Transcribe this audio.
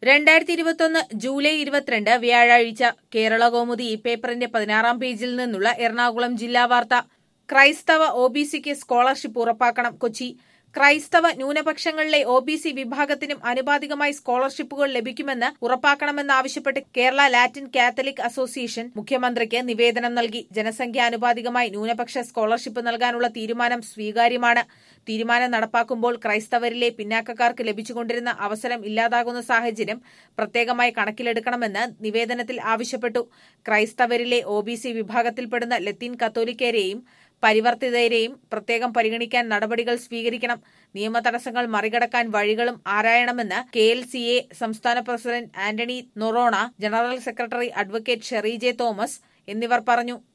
രണ്ടായിരത്തി ഇരുപത്തൊന്ന് ജൂലൈ ഇരുപത്തിരണ്ട് വ്യാഴാഴ്ച കേരള കൗമുദി ഈ പേപ്പറിന്റെ പതിനാറാം പേജിൽ നിന്നുള്ള എറണാകുളം ജില്ലാ വാർത്ത ക്രൈസ്തവ ഒ ബി സിക്ക് സ്കോളർഷിപ്പ് ഉറപ്പാക്കണം കൊച്ചി ക്രൈസ്തവ ന്യൂനപക്ഷങ്ങളിലെ ഒ ബി സി വിഭാഗത്തിനും ആനുപാതികമായി സ്കോളർഷിപ്പുകൾ ലഭിക്കുമെന്ന് ഉറപ്പാക്കണമെന്നാവശ്യപ്പെട്ട് കേരള ലാറ്റിൻ കാത്തലിക് അസോസിയേഷൻ മുഖ്യമന്ത്രിക്ക് നിവേദനം നൽകി ജനസംഖ്യാനുപാതികമായി ന്യൂനപക്ഷ സ്കോളർഷിപ്പ് നൽകാനുള്ള തീരുമാനം സ്വീകാര്യമാണ് തീരുമാനം നടപ്പാക്കുമ്പോൾ ക്രൈസ്തവരിലെ പിന്നാക്കക്കാർക്ക് ലഭിച്ചുകൊണ്ടിരുന്ന അവസരം ഇല്ലാതാകുന്ന സാഹചര്യം പ്രത്യേകമായി കണക്കിലെടുക്കണമെന്ന് നിവേദനത്തിൽ ആവശ്യപ്പെട്ടു ക്രൈസ്തവരിലെ ഒ ബി സി വിഭാഗത്തിൽപ്പെടുന്ന ലത്തീൻ കത്തോലിക്കരെയും പരിവർത്തിതരെയും പ്രത്യേകം പരിഗണിക്കാൻ നടപടികൾ സ്വീകരിക്കണം നിയമ തടസ്സങ്ങൾ മറികടക്കാൻ വഴികളും ആരായണമെന്ന് കെ എൽ സി എ സംസ്ഥാന president Antony Noronha general secretary advocate Sherry J Thomas എന്നിവർ പറഞ്ഞു